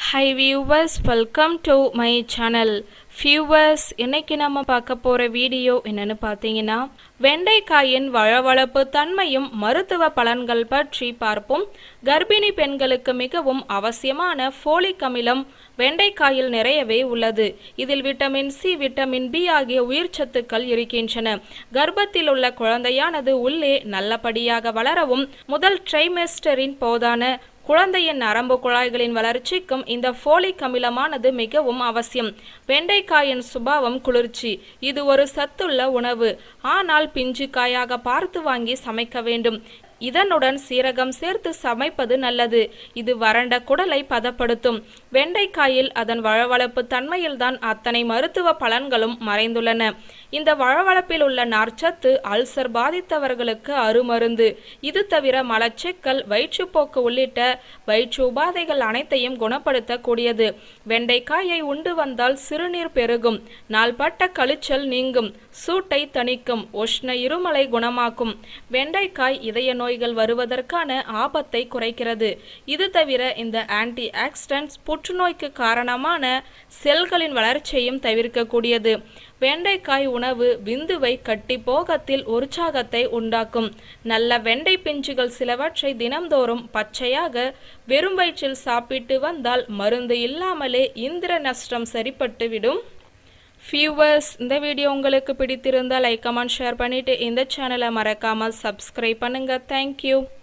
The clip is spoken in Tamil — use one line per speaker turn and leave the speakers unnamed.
high viewers welcome to my channel viewers இன்னைக்கு நம்ம பார்க்க போகிற வீடியோ என்னன்னு பார்த்தீங்கன்னா வெண்டைக்காயின் வளவளப்பு தன்மையும் மருத்துவ பலன்கள் பற்றி பார்ப்போம் கர்ப்பிணி பெண்களுக்கு மிகவும் அவசியமான ஃபோலிக் அமிலம் வெண்டைக்காயில் நிறையவே உள்ளது இதில் விட்டமின் சி விட்டமின் பி ஆகிய உயிர்ச்சத்துக்கள் இருக்கின்றன கர்ப்பத்தில் உள்ள குழந்தையானது உள்ளே நல்லபடியாக வளரவும் முதல் ட்ரைமெஸ்டரின் போதான குழந்தையின் நரம்பு குழாய்களின் வளர்ச்சிக்கும் இந்த ஃபோலிக் அமிலமானது மிகவும் அவசியம் வெண்டைக்காயின் சுபாவம் குளிர்ச்சி இது ஒரு சத்துள்ள உணவு ஆனால் பிஞ்சு காயாக பார்த்து வாங்கி சமைக்க வேண்டும் இதனுடன் சீரகம் சேர்த்து சமைப்பது நல்லது இது வறண்ட குடலை பதப்படுத்தும் வெண்டைக்காயில் அதன் வழவழப்பு தன்மையில்தான் அத்தனை மருத்துவ பலன்களும் மறைந்துள்ளன இந்த வழவழப்பில் உள்ள நார்ச்சத்து அல்சர் பாதித்தவர்களுக்கு அருமருந்து இது தவிர மலச்சிக்கல் வயிற்றுப்போக்கு உள்ளிட்ட வயிற்று உபாதைகள் அனைத்தையும் குணப்படுத்தக்கூடியது வெண்டைக்காயை உண்டு வந்தால் சிறுநீர் பெருகும் நாள்பட்ட கழிச்சல் நீங்கும் சூட்டை தணிக்கும் உஷ்ண இருமலை குணமாக்கும் வெண்டைக்காய் இதய நோய்கள் வருவதற்கான ஆபத்தை குறைக்கிறது இது தவிர இந்த ஆன்டி ஆக்சிடென்ட்ஸ் புற்றுநோய்க்கு காரணமான செல்களின் வளர்ச்சியையும் தவிர்க்கக்கூடியது வெண்டைக்காய் உணவு விந்துவை கட்டி போகத்தில் உற்சாகத்தை உண்டாக்கும் நல்ல வெண்டை பிஞ்சுகள் சிலவற்றை தினம்தோறும் பச்சையாக வெறும் வயிற்றில் சாப்பிட்டு வந்தால் மருந்து இல்லாமலே இந்திர நஷ்டம் சரிப்பட்டு விடும் வியூவர்ஸ் இந்த வீடியோ உங்களுக்கு பிடித்திருந்தால் லைக் கமெண்ட் ஷேர் பண்ணிவிட்டு இந்த சேனலை மறக்காமல் சப்ஸ்கிரைப் பண்ணுங்கள் தேங்க்யூ